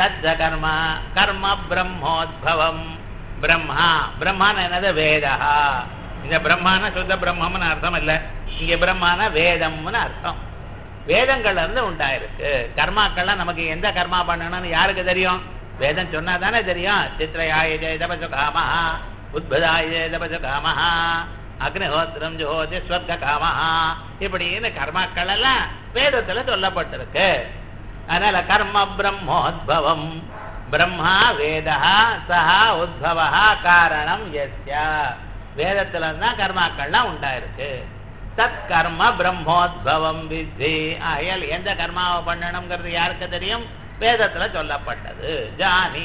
தத்த கர்மா கர்ம பிரம்மோத்பவம் பிரம்மா பிரம்மான்னு என்னது வேதா இந்த பிரம்மான சுத்த பிரம்மம்னு அர்த்தம் இல்ல இங்க பிரம்மான வேதம்னு அர்த்தம் வேதங்கள்ல இருந்து உண்டாயிருக்கு கர்மாக்கள்லாம் நமக்கு எந்த கர்மா பண்ணணும்னு யாருக்கு தெரியும் வேதம் சொன்னா தானே தெரியும் சித்திரயாய ஜெயதபசு காமஹா உத்பதாய ஜெயதபசு காமஹா அக்னிஹோத்திரம் ஜோதி ஸ்வர்க காமஹா இப்படின்னு கர்மாக்கள் எல்லாம் வேதத்துல சொல்லப்பட்டிருக்கு அதனால கர்ம பிரம்மோத்பவம் பிரம்மா வேதா சஹா உத்பவா காரணம் எஸ்யா வேதத்துல தான் கர்மாக்கள்லாம் உண்டாயிருக்கு தத் கர்ம பிரம்மோத்பவம் வித்தி ஆகையால் எந்த கர்மாவை பண்ணணுங்கிறது யாருக்கு தெரியும் வேதத்துல சொல்லப்பட்டது ஜானி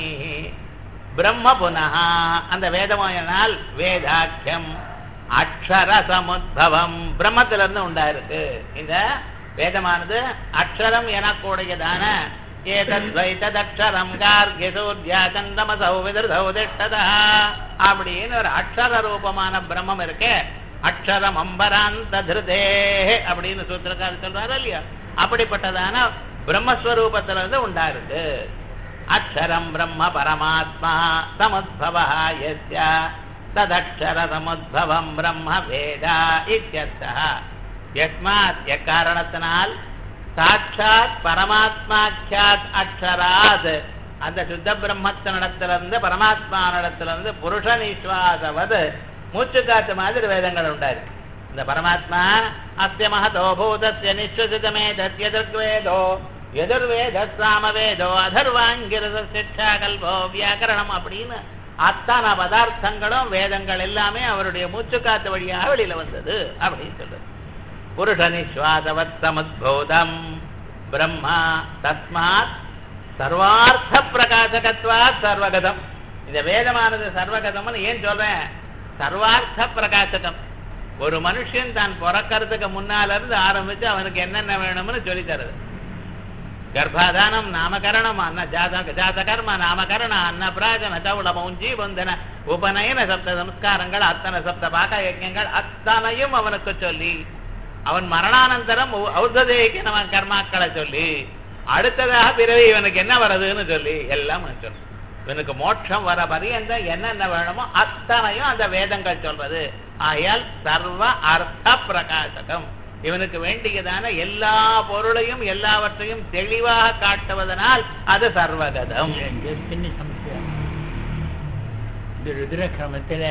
பிரம்ம புனகா அந்த வேதமாயனால் வேதாக்கியம் அக்ஷர சமுத்பவம் பிரம்மத்துல இருந்து உண்டாயிருக்கு இந்த வேதமானது அக்ஷரம் எனக்கூடியதான ஏதத்வைத்ததக்ஷரம் கார்கிய சூர்யா சந்தமசௌ விதிர்தௌ திஷ்டதா அப்படின்னு ஒரு அக்ஷர ரூபமான பிரம்மம் இருக்கு அக்ஷரம் அம்பராந்த திருதே அப்படின்னு சூத்திரக்காரர் சொல்றாரு இல்லையா அப்படிப்பட்டதான பிரம்மஸ்வரூபத்துல இருந்து உண்டாயிருக்கு அக்ஷரம் பிரம்ம பரமாத்மா சமுத்பவ யஸ்ய ததக்ஷர சமுத்பவம் பிரம்ம வேதா இத்தியர்த்தः யஸ்மாத் எக்காரணத்தினால் சாட்சாத் பரமாத்மாக்கியாத் அக்ஷராத் அந்த சுத்த பிரம்மத்தினிடத்திலிருந்து பரமாத்மானிடத்திலிருந்து புருஷ நிஸ்வாசவது மூச்சு காத்து மாதிரி வேதங்கள் உண்டாயிருக்கு இந்த பரமாத்மா அஸ்ய மகதோ பூதஸ்ய நிஸ்வசிதமே தத்யதுர்வேதோ எதிர்வேத சாமவேதோ அதர்வாங்கிரத சிக்ஷா கல்போ வியாக்கரணம் அப்படின்னு அத்தனை பதார்த்தங்களும் வேதங்கள் எல்லாமே அவருடைய மூச்சு காத்து வழியாக வெளியில வந்தது அப்படின்னு சொல்றது புருஷ நிஸ்வாசவத் சமுத்பூதம் பிரம்மா தஸ்மாத் சர்வார்த்த பிரகாசகத்வாத் சர்வகதம் இந்த வேதமானது சர்வகதம்னு ஏன் சொல்றேன் சர்வார்த்த பிரகாசகம் ஒரு மனுஷன் தான் பிறக்கிறதுக்கு முன்னால இருந்து ஆரம்பிச்சு அவனுக்கு என்னென்ன வேணும்னு சொல்லி தருது கர்ப்பாதானம் நாமகரணம் அன்ன ஜாத ஜாதகர்ம நாமகரண அன்ன பிராஜன சவுளமம் ஜீவந்தன உபநயன சப்த சம்ஸ்காரங்கள் அத்தனை சப்த பாக யஜ்யங்கள் அத்தனையும் அவனுக்கு சொல்லி அவன் மரணானந்தரம் ஔஷதேக்கு நம்ம கர்மாக்களை சொல்லி அடுத்ததாக பிறகு இவனுக்கு என்ன வருதுன்னு சொல்லி எல்லாம் அவன் சொல்றான் இவனுக்கு மோட்சம் வர பரியந்தம் என்னென்ன வேணுமோ அத்தனையும் அந்த வேதங்கள் சொல்றது ஆகையால் சர்வ அர்த்த பிரகாசகம் இவனுக்கு வேண்டியதான எல்லா பொருளையும் எல்லாவற்றையும் தெளிவாக காட்டுவதனால் அது சர்வகதம் இங்க சின்ன சம்சயம் இந்த ருத்ரக்கிரமத்தில்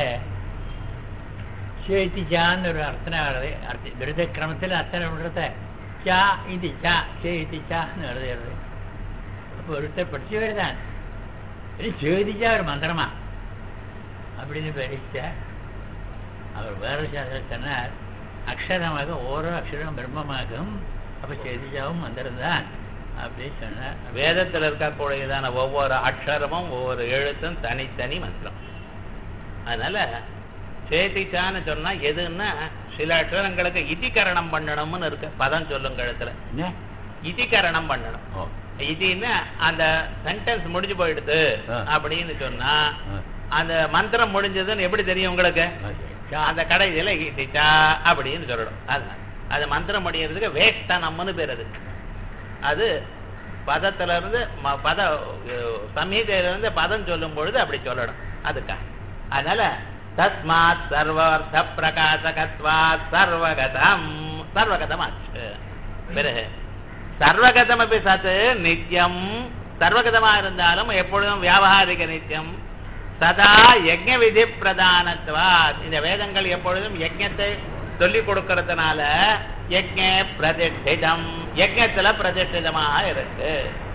சேத்திச்சான்னு ஒரு அர்த்தனை வருது அர்த்த ருத்ரக்கிரமத்தில் அர்த்தனை விடுறத சா இது சா சேத்தி சான்னு எழுதுறது அப்போ ஒருத்தர் படிச்சவர் தான் சேதிச்சா ஒரு மந்திரமா அப்படின்னு படிச்ச அவர் வேற சாஸ்திரம் சொன்னார் அக்ஷரமாக ஓரோ அக்ஷரம் பிரம்மமாகும் அப்ப சேதிச்சாவும் மந்திரம் தான் அப்படின்னு சொன்னார் வேதத்தில் இருக்கக்கூடியதான ஒவ்வொரு அக்ஷரமும் ஒவ்வொரு எழுத்தும் தனித்தனி மந்திரம் அதனால சேத்திச்சான்னு சொன்னா எதுன்னா சில அக்ஷரங்களுக்கு இதிகரணம் பண்ணணும்னு இருக்கு பதம் சொல்லுங்க இடத்துல என்ன இதிகரணம் பண்ணணும் ஓ இதுன்னா அந்த சென்டென்ஸ் முடிஞ்சு போயிடுது ஆ. அப்படின்னு சொன்னா ஆ. அந்த மந்திரம் முடிஞ்சதுன்னு எப்படி தெரியும் உங்களுக்கு சா அந்த கடைசியில இட்டிச்சா அப்படின்னு சொல்லணும் அது அது மந்திரம் முடியறதுக்கு வேஷ்டனம்னு பேர் அது அது பதத்துல இருந்து ம- பத அஹ், சம்ஹிதையில இருந்து பதம் சொல்லும் பொழுது அப்படி சொல்லணும் அதுக்கா அதனால தஸ்மாத் சர்வார்த்த பிரகாசகத்வாத் சர்வகதம் சர்வகதம் ஆச்சு பிறகு சர்வகதம் அப்படி சத்து நித்தியம் சர்வகதமா இருந்தாலும் எப்பொழுதும் வியாபகாரிக நித்தியம் சதா யஜ்ஞ விதி பிரதானத்துவாத் இந்த வேதங்கள் எப்பொழுதும் யஜ்ஞத்தை சொல்லிக் கொடுக்கறதுனால யஜ்ஞ பிரதிஷ்டிதம் யஜ்ஞத்துல பிரதிஷ்டிதமாக இருக்கு